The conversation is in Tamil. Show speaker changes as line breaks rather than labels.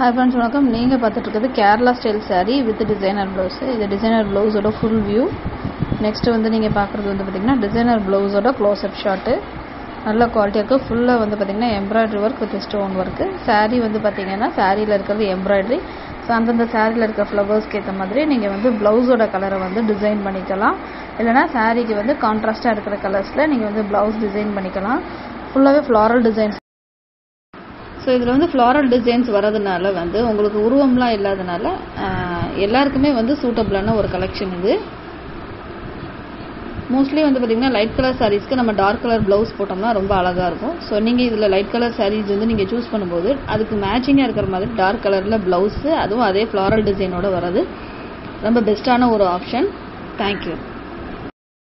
ஹாய் ஃப்ரெண்ட்ஸ் வணக்கம் நீங்கள் பார்த்துட்டு இருக்கிறது Kerala style saree with designer blouse இது டிசைனர் ப்ளவுஸோட ஃபுல் வியூ நெக்ஸ்ட் வந்து நீங்கள் பார்க்குறது வந்து பார்த்தீங்கன்னா டிசைனர் ப்ளவுஸோட க்ளோஸ்அப் ஷாட்டு நல்ல குவாலிட்டியாக இருக்குது ஃபுல்லாக வந்து பார்த்தீங்கன்னா embroidery work with stone work saree வந்து பார்த்தீங்கன்னா சாரியில் இருக்கிறது எம்ப்ராய்டரி ஸோ அந்தந்த சாரியில் இருக்கிற ஃப்ளவர்ஸ்க்கு ஏற்ற மாதிரி நீங்கள் வந்து ப்ளவுஸோட கலரை வந்து டிசைன் பண்ணிக்கலாம் இல்லைனா சாரீக்கு வந்து கான்ட்ராஸ்ட்டாக இருக்கிற கலர்ஸில் நீங்கள் வந்து ப்ளவுஸ் டிசைன் பண்ணிக்கலாம் ஃபுல்லாகவே ஃப்ளாரல் டிசைன்ஸ் ஸோ இதில் வந்து ஃப்ளாரல் டிசைன்ஸ் வரதுனால வந்து உங்களுக்கு உருவம்லாம் இல்லாதனால ஆஹ், எல்லாருக்குமே வந்து சூட்டபிளான ஒரு கலெக்ஷன் இது மோஸ்ட்லி வந்து பார்த்தீங்கன்னா லைட் கலர் சாரீஸ்க்கு நம்ம டார்க் கலர் ப்ளவுஸ் போட்டோம்னா ரொம்ப அழகாக இருக்கும் ஸோ நீங்கள் இதில் லைட் கலர் சாரீஸ் வந்து நீங்கள் சூஸ் பண்ணும்போது அதுக்கு மேட்சிங்காக இருக்கிற மாதிரி டார்க் கலரில் ப்ளவுஸு அதுவும் அதே ஃப்ளாரல் டிசைனோட வர்றது ரொம்ப பெஸ்ட்டான ஒரு ஆப்ஷன் தேங்க்யூ